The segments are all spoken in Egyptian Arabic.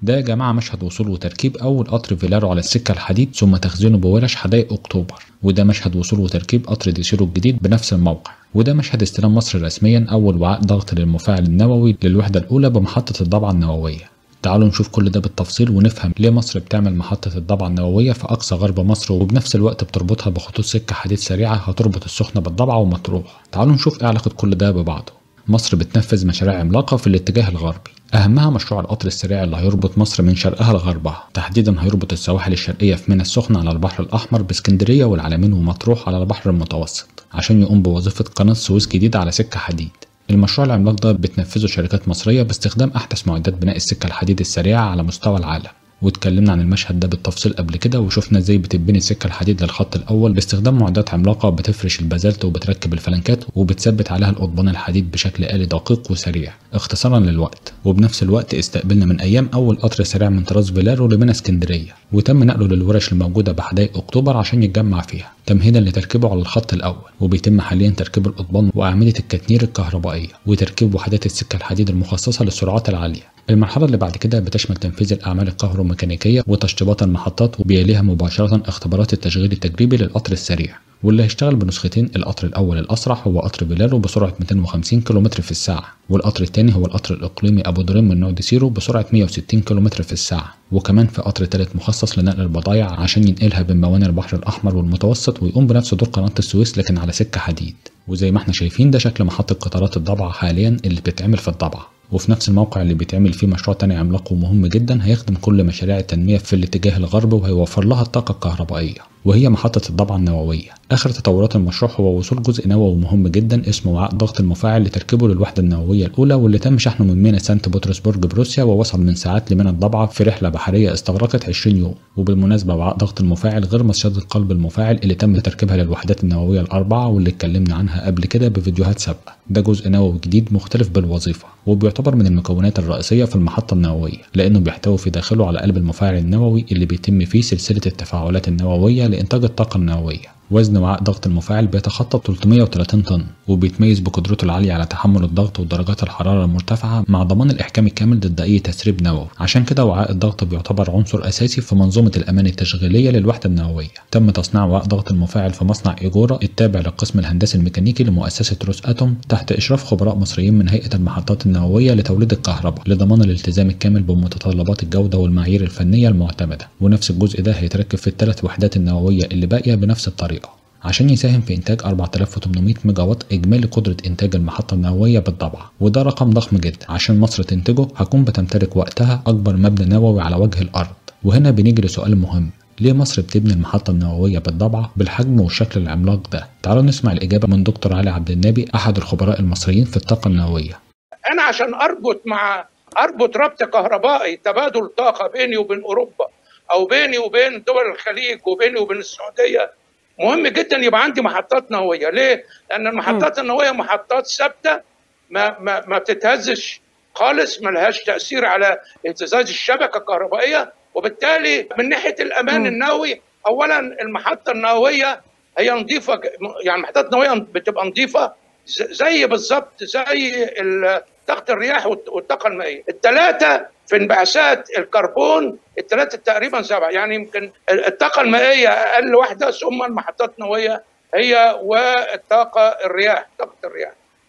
ده يا جماعة مشهد وصول وتركيب أول قطر فيلارو على السكة الحديد ثم تخزينه بورش حدائق أكتوبر وده مشهد وصول وتركيب قطر ديسيرو الجديد بنفس الموقع وده مشهد استلام مصر رسميا أول وعاء ضغط للمفاعل النووي للوحدة الأولى بمحطة الضبعة النووية تعالوا نشوف كل ده بالتفصيل ونفهم ليه مصر بتعمل محطة الضبعة النووية في أقصى غرب مصر وبنفس الوقت بتربطها بخطوط سكة حديد سريعة هتربط السخنة بالضبعة ومطروح تعالوا نشوف إيه علاقة كل ده ببعضه مصر بتنفذ مشاريع عملاقة في الاتجاه الغربي أهمها مشروع القطر السريع اللي هيربط مصر من شرقها لغربها تحديدا هيربط السواحل الشرقية في منى السخنة على البحر الأحمر باسكندرية والعلمين ومطروح على البحر المتوسط عشان يقوم بوظيفة قناة سويس جديدة على سكة حديد المشروع العملاق ده بتنفذه شركات مصرية باستخدام أحدث معدات بناء السكة الحديد السريعة على مستوى العالم واتكلمنا عن المشهد ده بالتفصيل قبل كده وشفنا ازاي بتتبني السكه الحديد للخط الاول باستخدام معدات عملاقه بتفرش البازلت وبتركب الفلنكات وبتثبت عليها القضبان الحديد بشكل آلي دقيق وسريع اختصارا للوقت وبنفس الوقت استقبلنا من ايام اول قطر سريع من طراز فيلارو لمنى اسكندريه وتم نقله للورش الموجوده بحدائق اكتوبر عشان يتجمع فيها تمهيدا لتركيبه على الخط الاول وبيتم حاليا تركيب القضبان واعمده الكتنير الكهربائيه وتركيب وحدات السكه الحديد المخصصه للسرعات العاليه المرحلة اللي بعد كده بتشمل تنفيذ الأعمال الكهروميكانيكية وتشطيبات المحطات وبيليها مباشرة اختبارات التشغيل التجريبي للقطر السريع واللي هيشتغل بنسختين القطر الأول الأسرع هو قطر فيلارو بسرعة 250 كم في الساعة والقطر الثاني هو القطر الإقليمي أبو دريم من نوع ديسيرو بسرعة 160 كم في الساعة وكمان في قطر ثالث مخصص لنقل البضائع عشان ينقلها بين موانئ البحر الأحمر والمتوسط ويقوم بنفس دور قناة السويس لكن على سكة حديد وزي ما احنا شايفين ده شكل محطة قطارات الضبعة حاليا اللي بتتعمل في الضبعة وفي نفس الموقع اللي بيتعمل فيه مشروع تاني عملاق ومهم جدا هيخدم كل مشاريع التنمية في الاتجاه الغربي وهيوفر لها الطاقة الكهربائية وهي محطة الضبعة النووية آخر تطورات المشروع هو وصول جزء نووي مهم جدا اسمه وعاء ضغط المفاعل لتركيبه للوحدة النووية الأولى واللي تم شحنه من مينا سانت بطرسبرج بروسيا ووصل من ساعات لمينا الضبعة في رحلة بحرية استغرقت 20 يوم وبالمناسبة وعاء ضغط المفاعل غير مصيدة قلب المفاعل اللي تم تركيبها للوحدات النووية الأربعة واللي اتكلمنا عنها قبل كده بفيديوهات سابقة ده جزء نووي جديد مختلف بالوظيفة وبيعتبر من المكونات الرئيسية في المحطة النووية لأنه بيحتوي في داخله على قلب المفاعل النووي اللي بيتم فيه سلسلة التفاعلات النووية لإنتاج الطاقة النووية وزن وعاء ضغط المفاعل بيتخطى 330 طن وبيتميز بقدرته العالية على تحمل الضغط ودرجات الحرارة المرتفعة مع ضمان الإحكام الكامل ضد أي تسريب نووي عشان كده وعاء الضغط بيعتبر عنصر أساسي في منظومة الأمان التشغيلية للوحدة النووية تم تصنيع وعاء ضغط المفاعل في مصنع إيجورا التابع للقسم الهندسي الميكانيكي لمؤسسة روس أتوم تحت إشراف خبراء مصريين من هيئة المحطات النووية لتوليد الكهرباء لضمان الالتزام الكامل بمتطلبات الجودة والمعايير الفنية المعتمدة ونفس الجزء ده هيتركب في الثلاث وحدات النووية اللي باقية بنفس الطريقة عشان يساهم في إنتاج 4800 ميجا وات إجمالي قدرة إنتاج المحطة النووية بالضبعة وده رقم ضخم جدا عشان مصر تنتجه هتكون بتمتلك وقتها أكبر مبنى نووي على وجه الأرض وهنا بنيجي لسؤال مهم ليه مصر بتبني المحطة النووية بالضبعة بالحجم والشكل العملاق ده؟ تعالوا نسمع الإجابة من دكتور علي عبد النبي أحد الخبراء المصريين في الطاقة النووية. أنا عشان أربط مع أربط ربط كهربائي تبادل طاقة بيني وبين أوروبا أو بيني وبين دول الخليج وبيني وبين السعودية مهم جدا يبقى عندي محطات نوويه ليه لان المحطات النوويه محطات ثابته ما ما ما بتتهزش خالص ما لهاش تاثير على اهتزاز الشبكه الكهربائيه وبالتالي من ناحيه الامان م. النووي اولا المحطه النوويه هي نظيفه يعني المحطات النوويه بتبقى نظيفه زي بالظبط زي طاقه الرياح والطاقه المائيه الثلاثه في انبعاثات الكربون الثلاثه تقريبا سبعه يعني يمكن الطاقه المائيه اقل واحده ثم المحطات النوويه هي والطاقه الرياح طاقه الرياح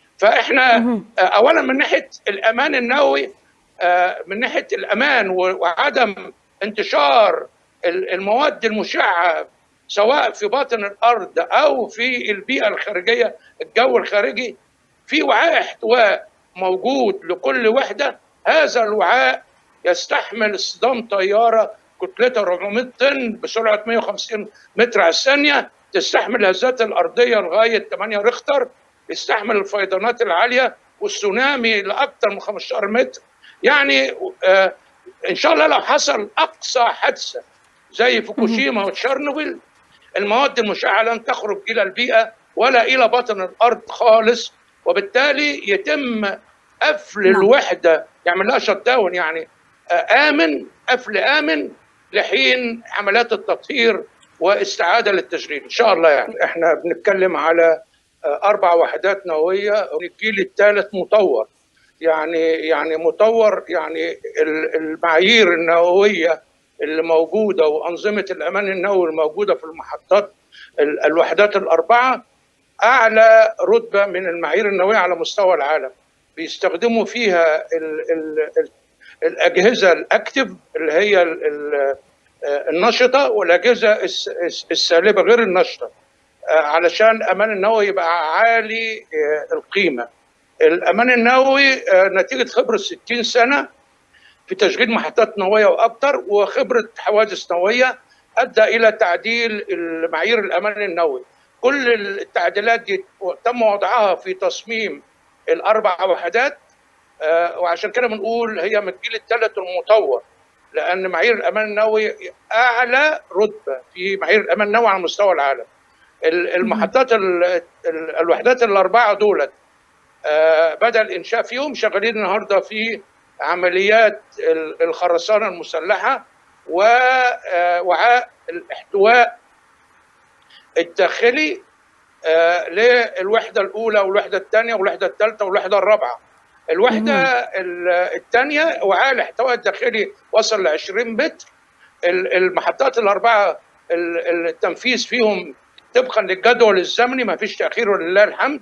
فاحنا اولا من ناحيه الامان النووي من ناحيه الامان وعدم انتشار المواد المشعه سواء في باطن الارض او في البيئه الخارجيه الجو الخارجي في وعاء احتواء موجود لكل وحده هذا الوعاء يستحمل اصطدام طياره كتلتها 400 طن بسرعه 150 متر على الثانيه تستحمل الهزات الارضيه لغايه 8 ريختر يستحمل الفيضانات العاليه والسونامي لاكثر من 15 متر يعني آه ان شاء الله لو حصل اقصى حادثه زي فوكوشيما وتشيرنوبل المواد المشعه لن تخرج الى البيئه ولا الى باطن الارض خالص وبالتالي يتم قفل نعم. الوحده يعمل لها شت داون يعني امن قفل امن لحين عمليات التطهير واستعاده للتشغيل ان شاء الله يعني احنا بنتكلم على اربع وحدات نوويه الجيل الثالث مطور يعني يعني مطور يعني المعايير النوويه اللي موجوده وانظمه الامان النووي الموجوده في المحطات الوحدات الاربعه اعلى رتبه من المعايير النوويه على مستوى العالم بيستخدموا فيها ال ال ال الاجهزه الاكتف اللي هي ال ال النشطه والاجهزه السالبه غير النشطه علشان الامان النووي يبقى عالي القيمه الامان النووي نتيجه خبره 60 سنه في تشغيل محطات نوويه واكثر وخبره حوادث نوويه ادى الى تعديل المعايير الامان النووي كل التعديلات دي تم وضعها في تصميم الاربع وحدات وعشان كده بنقول هي من الجيل الثالث المطور لان معايير الامان النووي اعلى رتبه في معايير الامان النووي على مستوى العالم المحطات الوحدات الاربعه دولت بدا الانشاء فيهم شغالين النهارده في عمليات الخرسانه المسلحه ووعاء الاحتواء الداخلي للوحده الاولى والوحده الثانيه والوحده الثالثه والوحده الرابعه الوحده الثانيه وعاء الاحتواء الداخلي وصل ل 20 متر المحطات الاربعه التنفيذ فيهم طبقا للجدول الزمني ما فيش تاخير ولله الحمد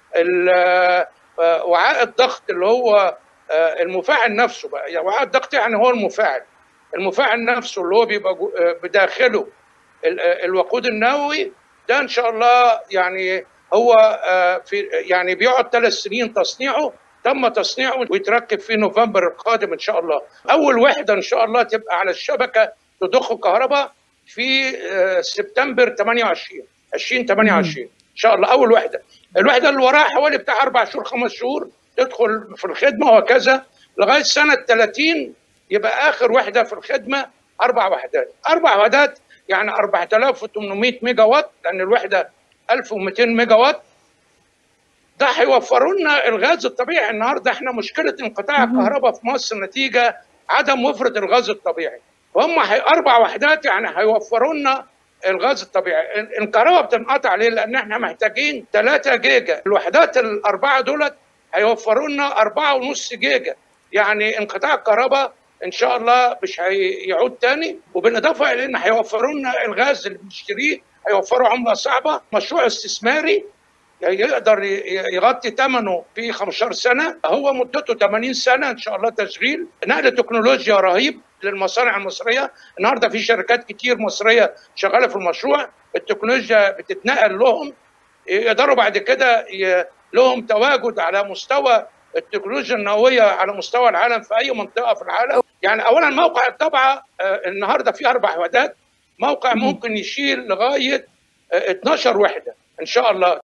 وعاء الضغط اللي هو المفاعل نفسه بقى يعني وعاء الضغط يعني هو المفاعل المفاعل نفسه اللي هو بيبقى بداخله الوقود النووي ده ان شاء الله يعني هو في يعني بيقعد ثلاث سنين تصنيعه تم تصنيعه ويتركب في نوفمبر القادم ان شاء الله اول وحده ان شاء الله تبقى على الشبكه تضخ كهرباء في سبتمبر 28 2028 ان شاء الله اول وحده الوحده اللي وراها حوالي بتاع اربع شهور خمس شهور تدخل في الخدمه وهكذا لغايه سنه 30 يبقى اخر وحده في الخدمه اربع وحدات اربع وحدات يعني 4800 ميجا وات لان الوحده 1200 ميجا وات ده هيوفروا لنا الغاز الطبيعي النهارده احنا مشكله انقطاع الكهرباء في مصر نتيجه عدم وفره الغاز الطبيعي وهم هي اربع وحدات يعني هيوفروا لنا الغاز الطبيعي الكهرباء بتنقطع ليه؟ لان احنا محتاجين 3 جيجا الوحدات الاربعه دولت هيوفروا لنا 4.5 جيجا يعني انقطاع الكهرباء ان شاء الله مش هيعود تاني وبالاضافه الى ان هيوفروا لنا الغاز اللي بنشتريه هيوفروا عمله صعبه مشروع استثماري يقدر يغطي ثمنه في 15 سنه هو مدته 80 سنه ان شاء الله تشغيل نقل تكنولوجيا رهيب للمصانع المصريه النهارده في شركات كتير مصريه شغاله في المشروع التكنولوجيا بتتنقل لهم يقدروا بعد كده لهم تواجد على مستوى التكنولوجيا النوويه على مستوى العالم في اي منطقه في العالم يعني اولا موقع الطبعه النهارده فيه اربع وحدات موقع ممكن يشيل لغايه 12 وحده ان شاء الله